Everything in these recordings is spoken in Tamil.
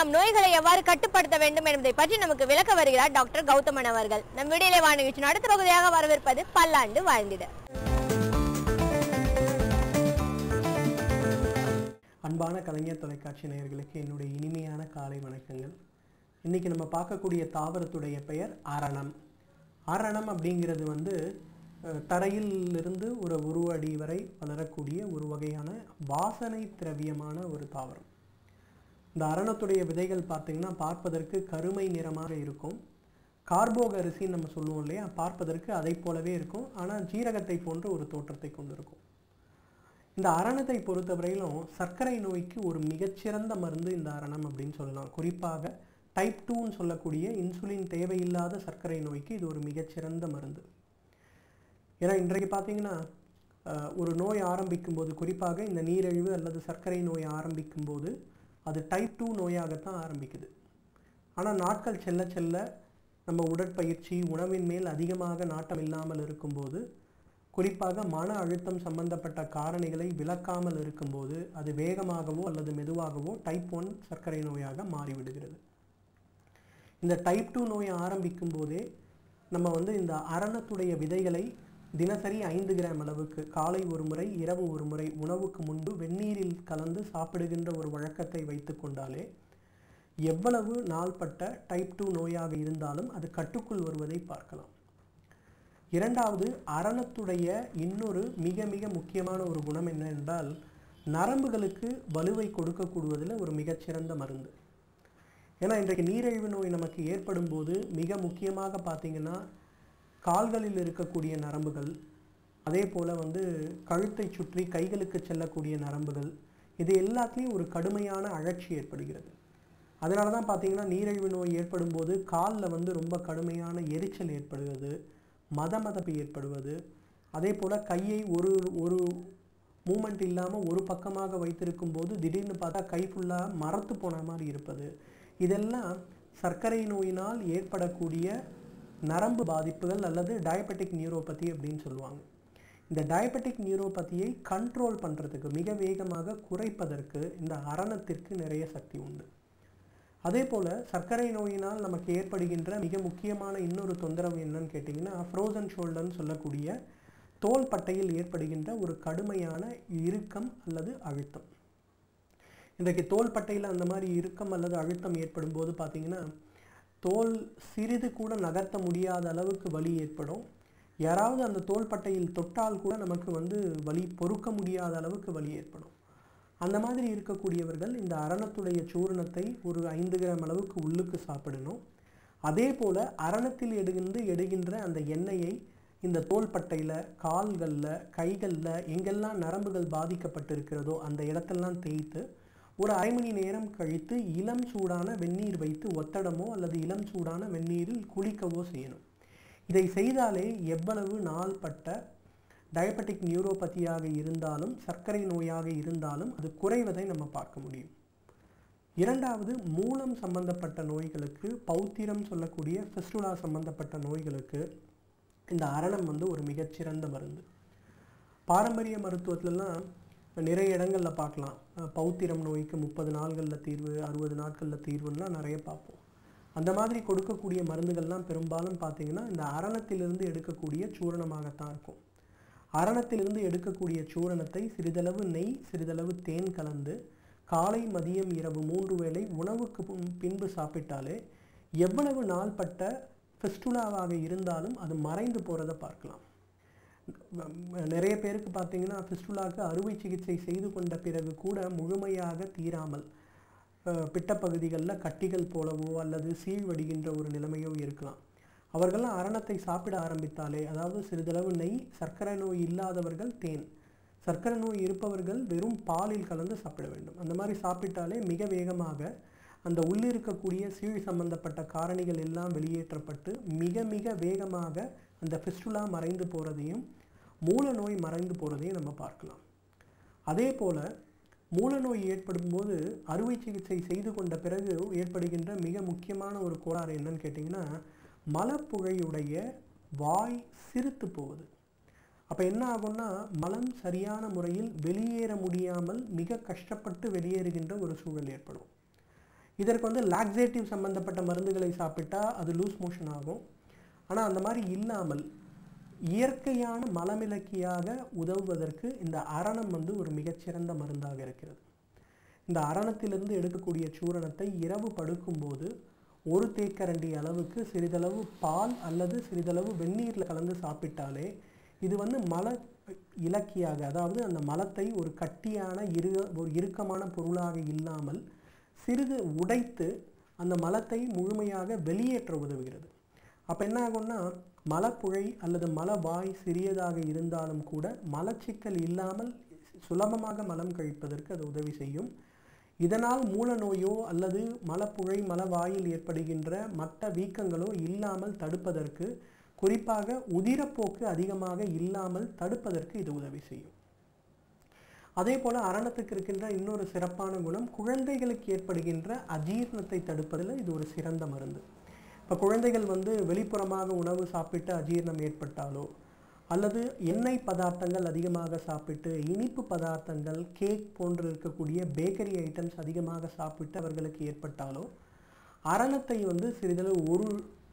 நம் நோய்களை எவ்வாறு கட்டுப்படுத்த வேண்டும் என்பதை பற்றி நமக்கு விளக்க வருகிறார் டாக்டர் கௌதமன் அவர்கள் நம் விடியலை வாழ நிகழ்ச்சியின் அடுத்த பகுதியாக வரவேற்பது பல்லாண்டு வாழ்ந்திட அன்பான கலைஞர் தொலைக்காட்சி நேயர்களுக்கு என்னுடைய இனிமையான காலை வணக்கங்கள் இன்னைக்கு நம்ம பார்க்கக்கூடிய தாவரத்துடைய பெயர் அரணம் அரணம் அப்படிங்கிறது வந்து அஹ், தரையிலிருந்து ஒரு ஒரு அடி வரை வளரக்கூடிய ஒரு வகையான வாசனை திரவியமான ஒரு தாவரம் இந்த அரணத்துடைய விதைகள் பார்த்தீங்கன்னா பார்ப்பதற்கு கருமை நிறமாக இருக்கும் கார்போக அரிசின்னு நம்ம சொல்லுவோம் இல்லையா பார்ப்பதற்கு அதை போலவே இருக்கும் ஆனால் ஜீரகத்தை போன்ற ஒரு தோற்றத்தை கொண்டிருக்கும் இந்த அரணத்தை பொறுத்தவரையிலும் சர்க்கரை நோய்க்கு ஒரு மிகச்சிறந்த மருந்து இந்த அரணம் அப்படின்னு சொல்லலாம் குறிப்பாக டைப் டூன்னு சொல்லக்கூடிய இன்சுலின் தேவையில்லாத சர்க்கரை நோய்க்கு இது ஒரு மிகச்சிறந்த மருந்து ஏன்னா இன்றைக்கு பார்த்தீங்கன்னா அஹ், ஒரு நோய் ஆரம்பிக்கும் போது குறிப்பாக இந்த நீரிழிவு அல்லது சர்க்கரை நோய் ஆரம்பிக்கும் போது அது டைப் டூ நோயாகத்தான் ஆரம்பிக்குது ஆனால் நாட்கள் செல்ல செல்ல நம்ம உடற்பயிற்சி உணவின் மேல் அதிகமாக நாட்டம் இல்லாமல் இருக்கும்போது குறிப்பாக மன அழுத்தம் சம்பந்தப்பட்ட காரணிகளை விளக்காமல் இருக்கும்போது அது வேகமாகவோ அல்லது மெதுவாகவோ டைப் ஒன் சர்க்கரை நோயாக மாறிவிடுகிறது இந்த டைப் டூ நோய் ஆரம்பிக்கும் போதே நம்ம வந்து இந்த அரணத்துடைய விதைகளை தினசரி ஐந்து கிராம் அளவுக்கு காலை ஒரு முறை இரவு ஒரு முறை உணவுக்கு முன்பு வெந்நீரில் கலந்து சாப்பிடுகின்ற ஒரு வழக்கத்தை வைத்து கொண்டாலே எவ்வளவு நாள்பட்ட டைப் டூ நோயாக இருந்தாலும் அது கட்டுக்குள் வருவதை பார்க்கலாம் இரண்டாவது அரணத்துடைய இன்னொரு மிக மிக முக்கியமான ஒரு குணம் என்ன என்றால் நரம்புகளுக்கு வலுவை கொடுக்கக்கூடுவதில் ஒரு மிகச்சிறந்த மருந்து ஏன்னா இன்றைக்கு நீரிழிவு நோய் நமக்கு ஏற்படும் போது மிக முக்கியமாக பார்த்தீங்கன்னா கால்களில் இருக்கக்கூடிய நரம்புகள் அதே போல் வந்து கழுத்தை சுற்றி கைகளுக்கு செல்லக்கூடிய நரம்புகள் இது எல்லாத்துலேயும் ஒரு கடுமையான அழற்சி ஏற்படுகிறது அதனால தான் பார்த்தீங்கன்னா நீரிழிவு நோய் ஏற்படும் போது காலில் வந்து ரொம்ப கடுமையான எரிச்சல் ஏற்படுகிறது மதமதப்பு ஏற்படுவது அதே போல் கையை ஒரு ஒரு மூமெண்ட் இல்லாமல் ஒரு பக்கமாக வைத்திருக்கும் போது திடீர்னு பார்த்தா கை ஃபுல்லாக மரத்து போன மாதிரி இருப்பது இதெல்லாம் சர்க்கரை நோயினால் ஏற்படக்கூடிய நரம்பு பாதிப்புகள் அல்லது டயபெட்டிக் நியூரோபதி அப்படின்னு சொல்லுவாங்க இந்த டயபெட்டிக் நியூரோபதியை கண்ட்ரோல் பண்ணுறதுக்கு மிக வேகமாக குறைப்பதற்கு இந்த அரணத்திற்கு நிறைய சக்தி உண்டு அதே போல் சர்க்கரை நோயினால் நமக்கு ஏற்படுகின்ற மிக முக்கியமான இன்னொரு தொந்தரவு என்னன்னு கேட்டிங்கன்னா ஃப்ரோசன் ஷோல்டர்னு சொல்லக்கூடிய தோல் பட்டையில் ஏற்படுகின்ற ஒரு கடுமையான இறுக்கம் அல்லது அழுத்தம் இன்றைக்கு தோல் பட்டையில் அந்த மாதிரி இறுக்கம் அல்லது அழுத்தம் ஏற்படும் போது பார்த்தீங்கன்னா தோல் சிறிது கூட நகர்த்த முடியாத அளவுக்கு வலி ஏற்படும் யாராவது அந்த தோல் பட்டையில் தொட்டால் கூட நமக்கு வந்து வலி பொறுக்க முடியாத அளவுக்கு வலி ஏற்படும் அந்த மாதிரி இருக்கக்கூடியவர்கள் இந்த அரணத்துடைய சூரணத்தை ஒரு ஐந்து கிராம் அளவுக்கு உள்ளுக்கு சாப்பிடணும் அதே போல் அரணத்தில் எடுகின்ற எடுகின்ற அந்த எண்ணெயை இந்த தோள்பட்டையில் கால்களில் கைகளில் எங்கெல்லாம் நரம்புகள் பாதிக்கப்பட்டிருக்கிறதோ அந்த இடத்தெல்லாம் தேய்த்து ஒரு அரை மணி நேரம் கழித்து இளம் சூடான வெந்நீர் வைத்து ஒத்தடமோ அல்லது இளம் சூடான வெந்நீரில் குளிக்கவோ செய்யணும் இதை செய்தாலே எவ்வளவு நாள்பட்ட டயபெட்டிக் நியூரோபதியாக இருந்தாலும் சர்க்கரை நோயாக இருந்தாலும் அது குறைவதை நம்ம பார்க்க முடியும் இரண்டாவது மூலம் சம்பந்தப்பட்ட நோய்களுக்கு பௌத்திரம் சொல்லக்கூடிய ஃபிஸ்டுலா சம்பந்தப்பட்ட நோய்களுக்கு இந்த அரணம் வந்து ஒரு மிகச்சிறந்த மருந்து பாரம்பரிய மருத்துவத்திலலாம் நிறைய இடங்களில் பார்க்கலாம் அஹ் பௌத்திரம் நோய்க்கு முப்பது நாள்களில் தீர்வு அறுபது நாட்களில் தீர்வுலாம் நிறைய பார்ப்போம் அந்த மாதிரி கொடுக்கக்கூடிய மருந்துகள்லாம் பெரும்பாலும் பார்த்தீங்கன்னா இந்த அரணத்திலிருந்து எடுக்கக்கூடிய சூரணமாகத்தான் இருக்கும் அரணத்திலிருந்து எடுக்கக்கூடிய சூரணத்தை சிறிதளவு நெய் சிறிதளவு தேன் கலந்து காலை மதியம் இரவு மூன்று வேளை உணவுக்கு பின்- பின்பு சாப்பிட்டாலே எவ்வளவு நாள்பட்ட ஃபிஸ்டுலாவாக இருந்தாலும் அது மறைந்து போகிறத பார்க்கலாம் நிறைய பேருக்கு பார்த்தீங்கன்னா ஃபிஸ்டுலாக்கு அறுவை சிகிச்சை செய்து கொண்ட பிறகு கூட முழுமையாக தீராமல் அஹ், பிட்டப்பகுதிகளில் கட்டிகள் போலவோ அல்லது சீழ்வடிகின்ற ஒரு நிலைமையோ இருக்கலாம் அவர்கள்லாம் அரணத்தை சாப்பிட ஆரம்பித்தாலே அதாவது சிறிதளவு நெய் சர்க்கரை நோய் இல்லாதவர்கள் தேன் சர்க்கரை நோய் இருப்பவர்கள் வெறும் பாலில் கலந்து சாப்பிட வேண்டும் அந்த மாதிரி சாப்பிட்டாலே மிக வேகமாக அந்த உள்ளிருக்கக்கூடிய சீழ் சம்பந்தப்பட்ட காரணிகள் எல்லாம் வெளியேற்றப்பட்டு மிக மிக வேகமாக அந்த ஃபிஸ்டுலா மறைந்து போகிறதையும் மூல நோய் மறைந்து போகிறதையும் நம்ம பார்க்கலாம் அதே போல் மூலநோய் ஏற்படும் போது அறுவை சிகிச்சை செய்து கொண்ட பிறகு ஏற்படுகின்ற மிக முக்கியமான ஒரு கோளாறு என்னன்னு கேட்டிங்கன்னா மலப்புழையுடைய வாய் சிறுத்து போகுது அப்போ என்ன ஆகும்னா மலம் சரியான முறையில் வெளியேற முடியாமல் மிக கஷ்டப்பட்டு வெளியேறுகின்ற ஒரு சூழல் ஏற்படும் இதற்கு வந்து லாக்ஸேட்டிவ் சம்பந்தப்பட்ட மருந்துகளை சாப்பிட்டா அது லூஸ் மோஷன் ஆகும் ஆனால் அந்த மாதிரி இல்லாமல் இயற்கையான மலமிளக்கியாக உதவுவதற்கு இந்த அரணம் வந்து ஒரு மிகச்சிறந்த மருந்தாக இருக்கிறது இந்த அரணத்திலிருந்து எடுக்கக்கூடிய சூரணத்தை இரவு படுக்கும்போது ஒரு தேக்கரண்டி அளவுக்கு சிறிதளவு பால் அல்லது சிறிதளவு வெந்நீரில் கலந்து சாப்பிட்டாலே இது வந்து மல இலக்கியாக அதாவது அந்த மலத்தை ஒரு கட்டியான இரு ஒரு இறுக்கமான பொருளாக இல்லாமல் சிறிது உடைத்து அந்த மலத்தை முழுமையாக வெளியேற்ற உதவுகிறது அப்போ என்ன ஆகும்னா மலப்புழை அல்லது மலவாய் சிறியதாக இருந்தாலும் கூட மலச்சிக்கல் இல்லாமல் சுலபமாக மலம் கழிப்பதற்கு அது உதவி செய்யும் இதனால் மூல நோயோ அல்லது மலப்புழை மலவாயில் ஏற்படுகின்ற மற்ற வீக்கங்களோ இல்லாமல் தடுப்பதற்கு குறிப்பாக உதிரப்போக்கு அதிகமாக இல்லாமல் தடுப்பதற்கு இது உதவி செய்யும் அதே போல அரணத்துக்கு இருக்கின்ற இன்னொரு சிறப்பான குணம் குழந்தைகளுக்கு ஏற்படுகின்ற அஜீரணத்தை தடுப்பதில் இது ஒரு சிறந்த மருந்து இப்போ குழந்தைகள் வந்து வெளிப்புறமாக உணவு சாப்பிட்டு அஜீரணம் ஏற்பட்டாலோ அல்லது எண்ணெய் பதார்த்தங்கள் அதிகமாக சாப்பிட்டு இனிப்பு பதார்த்தங்கள் கேக் போன்று இருக்கக்கூடிய பேக்கரி ஐட்டம்ஸ் அதிகமாக சாப்பிட்டு அவர்களுக்கு ஏற்பட்டாலோ அரணத்தை வந்து சிறிதளவு ஒரு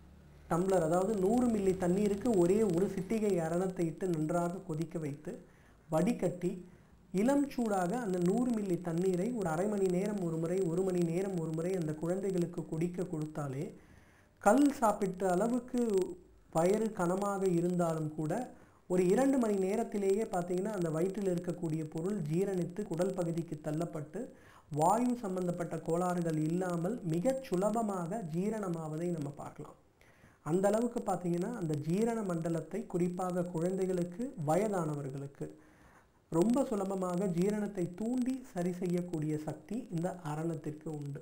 டம்ளர் அதாவது நூறு மில்லி தண்ணீருக்கு ஒரே ஒரு சிட்டிகை அரணத்தை இட்டு நன்றாக கொதிக்க வைத்து வடிகட்டி இளம் சூடாக அந்த நூறு மில்லி தண்ணீரை ஒரு அரை மணி நேரம் ஒரு முறை ஒரு மணி நேரம் ஒரு முறை அந்த குழந்தைகளுக்கு குடிக்க கொடுத்தாலே கல் சாப்பிட்ட அளவுக்கு வயிறு கனமாக இருந்தாலும் கூட ஒரு இரண்டு மணி நேரத்திலேயே பார்த்தீங்கன்னா அந்த வயிற்றில் இருக்கக்கூடிய பொருள் ஜீரணித்து குடல் பகுதிக்கு தள்ளப்பட்டு வாயு சம்பந்தப்பட்ட கோளாறுகள் இல்லாமல் மிகச் சுலபமாக ஜீரணமாவதை நம்ம பார்க்கலாம் அந்த அளவுக்கு பார்த்தீங்கன்னா அந்த ஜீரண மண்டலத்தை குறிப்பாக குழந்தைகளுக்கு வயதானவர்களுக்கு ரொம்ப சுலபமாக ஜீரணத்தை தூண்டி சரி செய்யக்கூடிய சக்தி இந்த அரணத்திற்கு உண்டு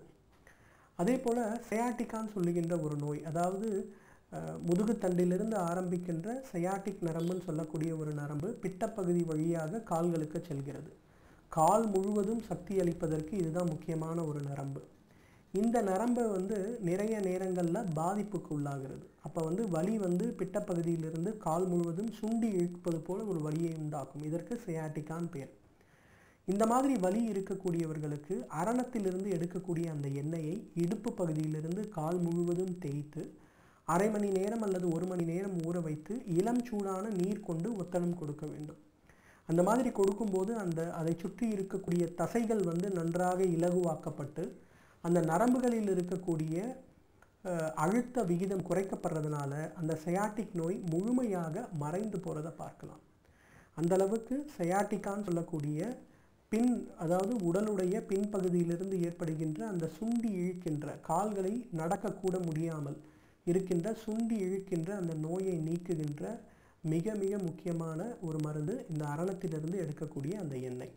அதே போல் சயாட்டிக்கான்னு சொல்லுகின்ற ஒரு நோய் அதாவது அஹ், முதுகுத்தண்டிலிருந்து ஆரம்பிக்கின்ற சயாட்டிக் நரம்புன்னு சொல்லக்கூடிய ஒரு நரம்பு பிட்டப்பகுதி வழியாக கால்களுக்கு செல்கிறது கால் முழுவதும் சக்தி அளிப்பதற்கு இதுதான் முக்கியமான ஒரு நரம்பு இந்த நரம்பை வந்து நிறைய நேரங்களில் பாதிப்புக்கு உள்ளாகிறது அப்போ வந்து வலி வந்து பிட்டப்பகுதியிலிருந்து கால் முழுவதும் சுண்டி இழுப்பது போல ஒரு வலியை உண்டாக்கும் இதற்கு சியாட்டிக்கான் பேர் இந்த மாதிரி வலி இருக்கக்கூடியவர்களுக்கு அரணத்திலிருந்து எடுக்கக்கூடிய அந்த எண்ணெயை இடுப்பு பகுதியிலிருந்து கால் முழுவதும் தேய்த்து அரை மணி நேரம் அல்லது ஒரு மணி நேரம் ஊற வைத்து இளம் சூடான நீர் கொண்டு ஒத்தடம் கொடுக்க வேண்டும் அந்த மாதிரி கொடுக்கும்போது அந்த அதை சுற்றி இருக்கக்கூடிய தசைகள் வந்து நன்றாக இலகுவாக்கப்பட்டு அந்த நரம்புகளில் இருக்கக்கூடிய அஹ், அழுத்த விகிதம் குறைக்கப்படுறதுனால அந்த சயாட்டிக் நோய் முழுமையாக மறைந்து போகிறத பார்க்கலாம் அந்த அளவுக்கு சயாட்டிக்கான்னு சொல்லக்கூடிய பின் அதாவது உடலுடைய பின்பகுதியிலிருந்து ஏற்படுகின்ற அந்த சுண்டி இழுக்கின்ற கால்களை நடக்கக்கூட முடியாமல் இருக்கின்ற சுண்டி இழுக்கின்ற அந்த நோயை நீக்குகின்ற மிக மிக முக்கியமான ஒரு மருந்து இந்த அரணத்திலிருந்து எடுக்கக்கூடிய அந்த எண்ணெய்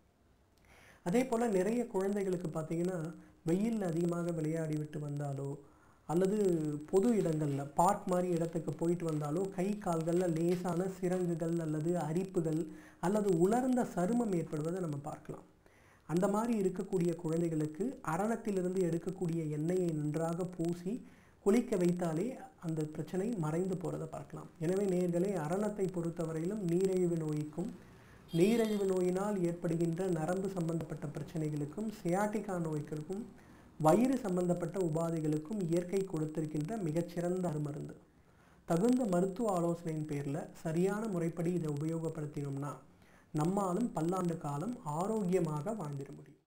அதே போல் நிறைய குழந்தைகளுக்கு பார்த்தீங்கன்னா வெயிலில் அதிகமாக விளையாடி விட்டு வந்தாலோ அல்லது பொது இடங்களில் பார்க் மாதிரி இடத்துக்கு போயிட்டு வந்தாலோ கை கால்களில் லேசான சிரங்குகள் அல்லது அரிப்புகள் அல்லது உலர்ந்த சருமம் ஏற்படுவதை நம்ம பார்க்கலாம் அந்த மாதிரி இருக்கக்கூடிய குழந்தைகளுக்கு அரணத்திலிருந்து எடுக்கக்கூடிய எண்ணெயை நன்றாக பூசி குளிக்க வைத்தாலே அந்த பிரச்சனை மறைந்து போகிறத பார்க்கலாம் எனவே நேர்களே அரணத்தை பொறுத்தவரையிலும் நீரிழிவு நோய்க்கும் நீரிழிவு நோயினால் ஏற்படுகின்ற நரம்பு சம்பந்தப்பட்ட பிரச்சனைகளுக்கும் சியாட்டிகா நோய்களுக்கும் வயிறு சம்பந்தப்பட்ட உபாதைகளுக்கும் இயற்கை கொடுத்திருக்கின்ற மிகச்சிறந்த அருமருந்து தகுந்த மருத்துவ ஆலோசனையின் பேரில் சரியான முறைப்படி இதை உபயோகப்படுத்தினோம்னா நம்மாலும் பல்லாண்டு காலம் ஆரோக்கியமாக வாழ்ந்திட முடியும்